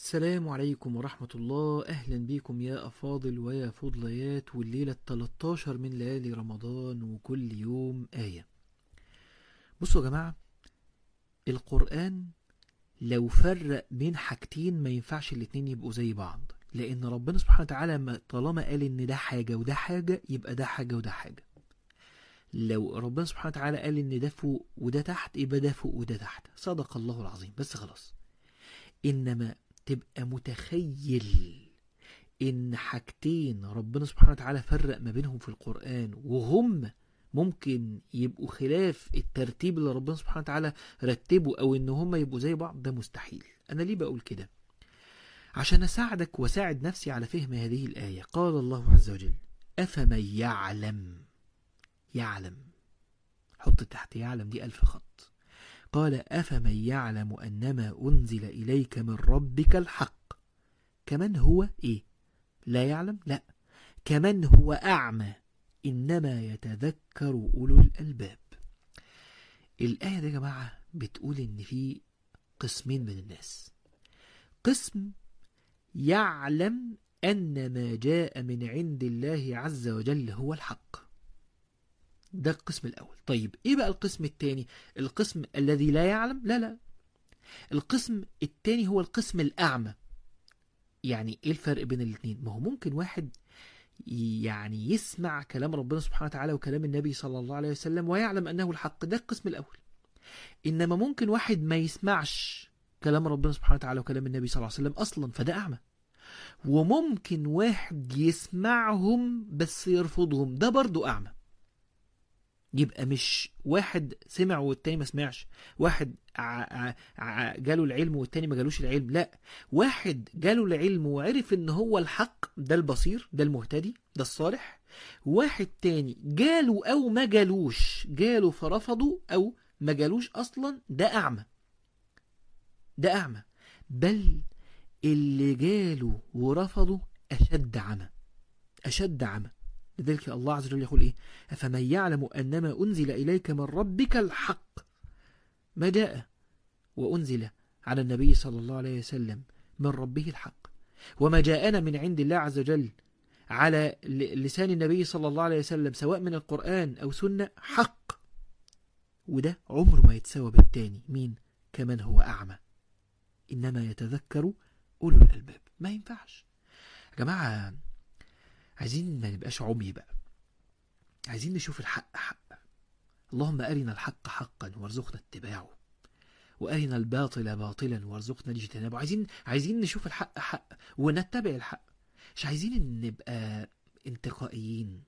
السلام عليكم ورحمة الله أهلا بكم يا أفاضل ويا فضليات والليلة 13 من ليالي رمضان وكل يوم آية بصوا يا جماعة القرآن لو فرق بين حاجتين ما ينفعش الاتنين يبقوا زي بعض لأن ربنا سبحانه وتعالى ما- طالما قال إن ده حاجة وده حاجة يبقى ده حاجة وده حاجة لو ربنا سبحانه وتعالى قال إن ده فوق وده تحت يبقى ده فوق وده تحت صدق الله العظيم بس خلاص إنما تبقى متخيل ان حاجتين ربنا سبحانه وتعالى فرق ما بينهم في القرآن وهم ممكن يبقوا خلاف الترتيب اللي ربنا سبحانه وتعالى رتبه او ان هم يبقوا زي بعض ده مستحيل انا ليه بقول كده عشان اساعدك واساعد نفسي على فهم هذه الآية قال الله عز وجل افمن يعلم يعلم حط تحت يعلم دي ألف خط قال أفمن يعلم أنما أنزل إليك من ربك الحق كمن هو إيه لا يعلم لا كمن هو أعمى إنما يتذكر أولو الألباب الآية دي يا جماعة بتقول إن في قسمين من الناس قسم يعلم أن ما جاء من عند الله عز وجل هو الحق ده القسم الأول طيب إيه بقى القسم الثاني القسم الذي لا يعلم لا لا القسم الثاني هو القسم الأعمى يعني ايه الفرق بين الاثنين ما هو ممكن واحد يعني يسمع كلام ربنا سبحانه وتعالى وكلام النبي صلى الله عليه وسلم ويعلم انه الحق ده القسم الاول انما ممكن واحد ما يسمعش كلام ربنا سبحانه وتعالى وكلام النبي صلى الله عليه وسلم اصلا فده اعمى وممكن واحد يسمعهم بس يرفضهم ده برضو اعمى يبقى مش واحد سمع والتاني ما سمعش واحد ع- ع- ع- جاله العلم والتاني ما جالوش العلم لا واحد جاله العلم وعرف ان هو الحق ده البصير ده المهتدي ده الصالح واحد تاني جاله او ما جالوش جاله فرفضه او ما جالوش اصلا ده اعمى ده اعمى بل اللي جاله ورفضه اشد عمى اشد عمى لذلك الله عز وجل يقول ايه افمن يعلم انما انزل اليك من ربك الحق ما جاء وانزل على النبي صلى الله عليه وسلم من ربه الحق وما جاءنا من عند الله عز وجل على ل- لسان النبي صلى الله عليه وسلم سواء من القرآن أو سنة حق وده عمره ما يتساوى بالتاني مين كمن هو أعمى إنما يتذكر أولو الألباب ما ينفعش يا جماعة عايزين ما نبقاش عمي بقى عايزين نشوف الحق حق اللهم أرنا الحق حقا وارزقنا اتباعه وارنا الباطل باطلا وارزقنا الاجتناب عايزين عايزين نشوف الحق حق ونتبع الحق مش عايزين إن نبقى انتقائيين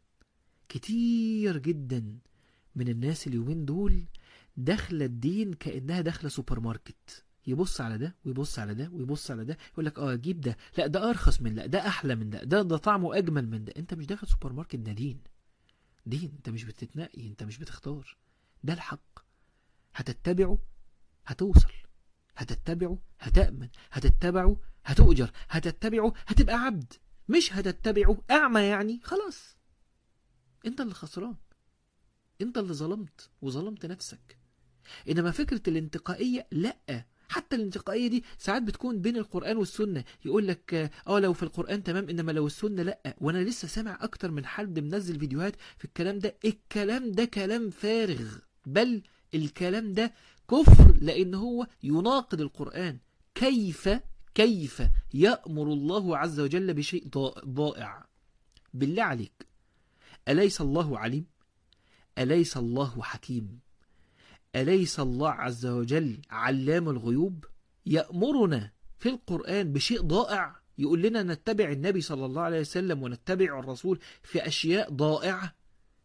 كتير جدا من الناس اليومين دول داخله الدين كانها داخله سوبر ماركت يبص على ده ويبص على ده ويبص على ده يقول لك اه جيب ده لا ده ارخص من ده ده احلى من ده ده ده طعمه اجمل من ده انت مش داخل سوبر ماركت ده دين دين انت مش بتتنقي انت مش بتختار ده الحق هتتبعه هتوصل هتتبعه هتأمن هتتبعه هتؤجر هتتبعه هتبقى عبد مش هتتبعه أعمى يعني خلاص انت اللي خسران انت اللي ظلمت وظلمت نفسك انما فكرة الانتقائية لا حتى الانتقائية دي ساعات بتكون بين القرآن والسنة يقول لك اه لو في القرآن تمام انما لو السنة لا وانا لسه سامع اكتر من حد منزل فيديوهات في الكلام ده الكلام ده كلام فارغ بل الكلام ده كفر لان هو يناقض القرآن كيف كيف يأمر الله عز وجل بشيء ضا- ضائع بالله عليك أليس الله عليم أليس الله حكيم أليس الله عز وجل علام الغيوب يأمرنا في القرآن بشيء ضائع يقول لنا نتبع النبي صلى الله عليه وسلم ونتبع الرسول في أشياء ضائعة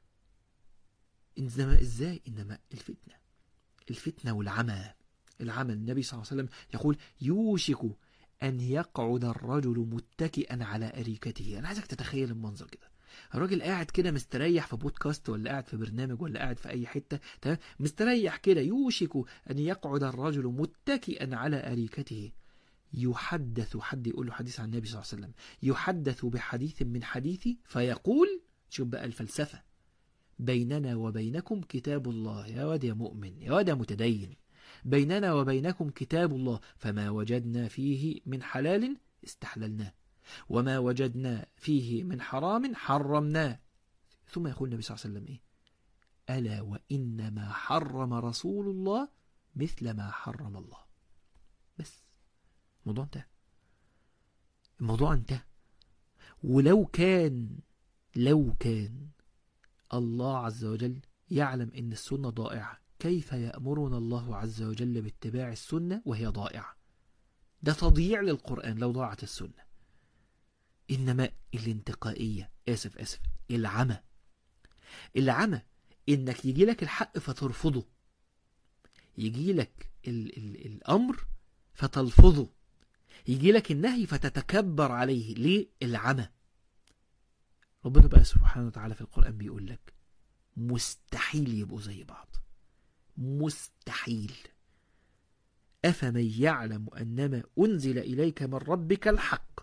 إنما إزاي إنما الفتنة الفتنة والعمى العمى النبي صلى الله عليه وسلم يقول يوشك أن يقعد الرجل متكئا على أريكته أنا عايزك تتخيل المنظر كده الراجل قاعد كده مستريح في بودكاست ولا قاعد في برنامج ولا قاعد في أي حتة تمام مستريح كده يوشك أن يقعد الرجل متكئا على أريكته يحدث حد يقول له حديث عن النبي صلى الله عليه وسلم يحدث بحديث من حديثي فيقول شوف بقى الفلسفة بيننا وبينكم كتاب الله يا واد يا مؤمن يا واد يا متدين بيننا وبينكم كتاب الله فما وجدنا فيه من حلال استحللناه وما وجدنا فيه من حرام حرمناه ثم يقول النبي صلى الله عليه وسلم إيه ألا وإنما حرم رسول الله مثل ما حرم الله بس الموضوع انتهى الموضوع انتهى ولو كان لو كان الله عز وجل يعلم ان السنة ضائعة كيف يأمرنا الله عز وجل باتباع السنة وهي ضائعة ده تضييع للقرآن لو ضاعت السنة إنما الانتقائية آسف آسف العمى العمى إنك يجي لك الحق فترفضه يجي لك ال ال الأمر فتلفظه يجي لك النهي فتتكبر عليه ليه العمى ربنا بقى سبحانه وتعالى في القرآن بيقول لك مستحيل يبقوا زي بعض مستحيل أفمن يعلم أنما أنزل إليك من ربك الحق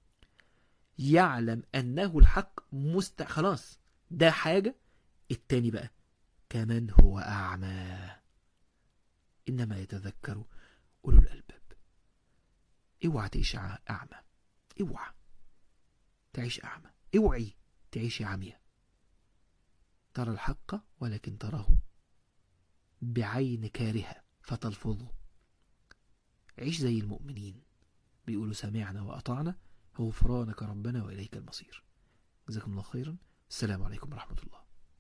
يعلم أنه الحق مست خلاص ده حاجة التاني بقى كمن هو أعمى إنما يتذكر أولو الألباب اوعى تعيش أعمى اوعى تعيش أعمى اوعي تعيش عمية ترى الحق ولكن تراه بعين كارهة فتلفظه عيش زي المؤمنين بيقولوا سمعنا وأطعنا غفرانك ربنا وإليك المصير جزاكم الله خيرا السلام عليكم ورحمة الله